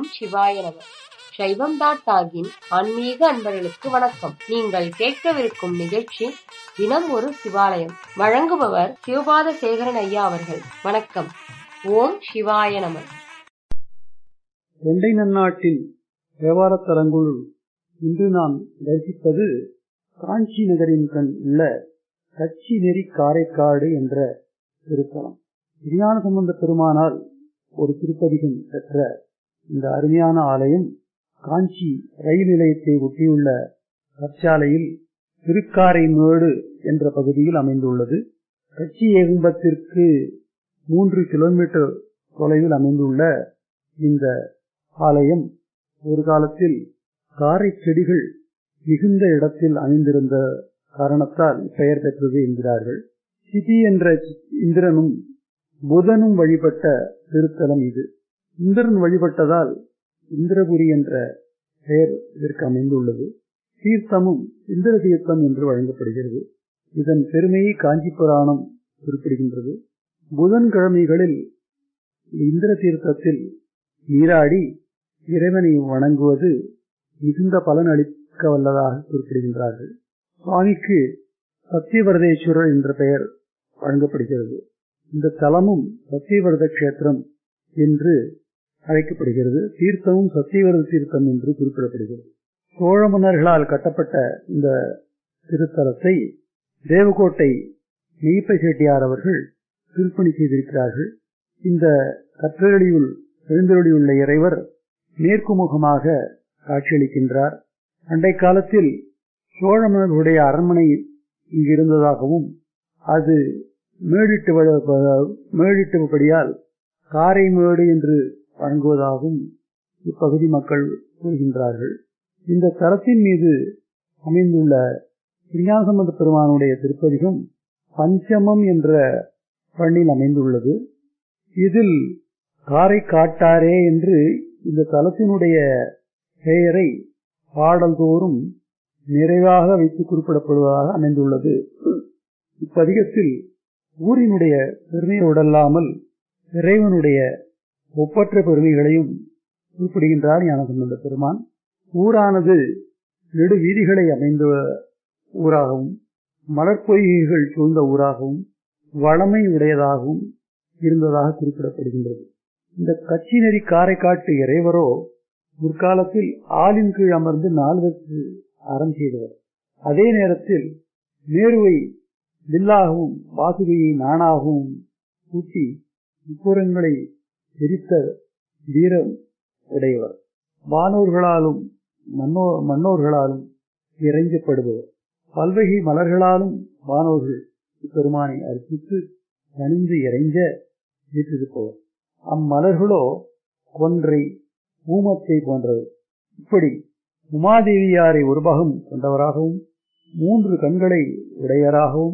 ஓம் சிவாய நம சைவம் டாட் டாகின் ஆன்மீக அன்பர்களுக்கு வணக்கம் நீங்கள் கேட்கவிருக்கும் நிகழ்ச்சி தினம் ஒரு சிவாலயம் வழங்குபவர் சிவபாத சேகரன் ஐயா அவர்கள் வணக்கம் ஓம் சிவாய நம தொண்டை நன்னாட்டின் தேவாரத் தலங்களுள் இன்று நாம் தரிசிப்பது காஞ்சி நகரின் கண் உள்ள கச்சி நெறி காரைக்காடு என்ற திருத்தலம் விஞ்ஞான சம்பந்த பெருமானால் ஒரு திருப்பதிகம் பெற்ற இந்த அருமையான ஆலயம் காஞ்சி ரயில் நிலையத்தை ஒட்டியுள்ள கற்சாலையில் திருக்காரைமேடு என்ற பகுதியில் அமைந்துள்ளது கட்சி ஏகும்பத்திற்கு மூன்று கிலோமீட்டர் தொலைவில் அமைந்துள்ள இந்த ஆலயம் ஒரு காலத்தில் காரை செடிகள் மிகுந்த இடத்தில் அமைந்திருந்த காரணத்தால் பெயர் பெற்றது என்கிறார்கள் சிதி என்ற இந்திரனும் புதனும் வழிபட்ட திருத்தலம் இது இந்திரன் வழிபட்டதால் இந்திரபுரி என்ற பெயர் இதற்கு அமைந்துள்ளது தீர்த்தமும் இந்திர தீர்த்தம் என்று வழங்கப்படுகிறது இதன் பெருமையை காஞ்சி புராணம் குறிப்பிடுகின்றது புதன்கிழமைகளில் இந்திர தீர்த்தத்தில் நீராடி இறைவனை வணங்குவது மிகுந்த பலன் அளிக்க வல்லதாக குறிப்பிடுகின்றார்கள் சுவாமிக்கு சத்தியவரதேஸ்வரர் என்ற பெயர் வழங்கப்படுகிறது இந்த தலமும் சத்தியவரத கஷேத்திரம் என்று அழைக்கப்படுகிறது தீர்த்தமும் சத்தியவரத தீர்த்தம் என்று குறிப்பிடப்படுகிறது சோழ மன்னர்களால் கட்டப்பட்ட இந்த திருத்தலத்தை தேவகோட்டை மெய்ப்ப செட்டியார் அவர்கள் திருப்பணி செய்திருக்கிறார்கள் இந்த கற்றளியுள் எழுந்தருளியுள்ள இறைவர் மேற்கு முகமாக காட்சியளிக்கின்றார் அண்டை காலத்தில் சோழ மன்னர்களுடைய அரண்மனை இங்கு இருந்ததாகவும் அது மேடிட்டு மேடிட்டபடியால் காரைமேடு என்று வழங்குவதாகவும் இப்பகுதி மக்கள் கூறுகின்றார்கள் இந்த தரத்தின் மீது அமைந்துள்ள விஞ்ஞானசம்பந்த பெருமானுடைய திருப்பதிகம் பஞ்சமம் என்ற பண்ணில் அமைந்துள்ளது இதில் காரை காட்டாரே என்று இந்த தலத்தினுடைய பெயரை பாடல்தோறும் நிறைவாக வைத்து குறிப்பிடப்படுவதாக அமைந்துள்ளது இப்பதிகத்தில் ஊரினுடைய பெருமையோடல்லாமல் இறைவனுடைய ஒப்பற்ற பெருமைகளையும் குறிப்பிடுகின்றார் ஞானசம்பந்த பெருமான் ஊரானது நெடு வீதிகளை அமைந்த ஊராகவும் மலர்பொய்கைகள் சூழ்ந்த ஊராகவும் வளமை உடையதாகவும் இருந்ததாக குறிப்பிடப்படுகின்றது இந்த கட்சி நெறி காரைக்காட்டு இறைவரோ முற்காலத்தில் ஆளின் கீழ் அமர்ந்து நால்வதற்கு அறம் செய்தவர் அதே நேரத்தில் நேருவை வில்லாகவும் வாசுகையை நாணாகவும் கூட்டி முப்புறங்களை எரித்த வீரம் உடையவர் வானோர்களாலும் மன்னோ மன்னோர்களாலும் இறைஞ்சப்படுபவர் பல்வகை மலர்களாலும் வானோர்கள் பெருமானை அர்ப்பித்து தனிந்து இறைஞ்ச வீட்டிருப்பவர் அம்மலர்களோ கொன்றை ஊமத்தை போன்றவர் இப்படி உமாதேவியாரை ஒரு பாகம் கொண்டவராகவும் மூன்று கண்களை உடையராகவும்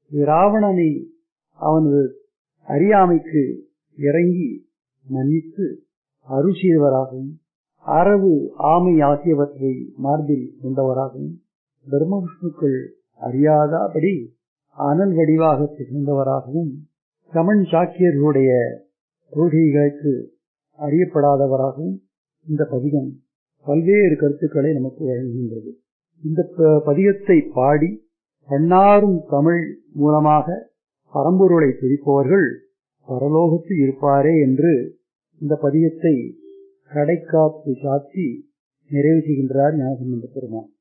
ராவணனை அவனது அறியாமைக்கு இறங்கி மன்னித்து அருள் செய்தவராகவும் அரவு ஆமை ஆகியவற்றை மார்பில் கொண்டவராகவும் தர்ம விஷ்ணுக்கள் அறியாதபடி அனல் வடிவாக திகழ்ந்தவராகவும் சமன் சாக்கியர்களுடைய கொள்கைகளுக்கு அறியப்படாதவராகவும் இந்த பதிகம் பல்வேறு கருத்துக்களை நமக்கு வழங்குகின்றது இந்த பதிகத்தை பாடி பன்னாரும் தமிழ் மூலமாக பரம்பொருளை பிரிப்பவர்கள் பரலோகத்து இருப்பாரே என்று இந்த பதிகத்தை கடைக்காப்பு சாத்தி நிறைவு செய்கின்றார் ஞானசம்பந்த பெருமான்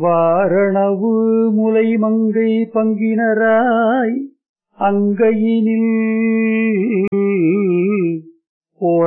வாரணவு முலை மங்கை பங்கினராய் அங்கையினில்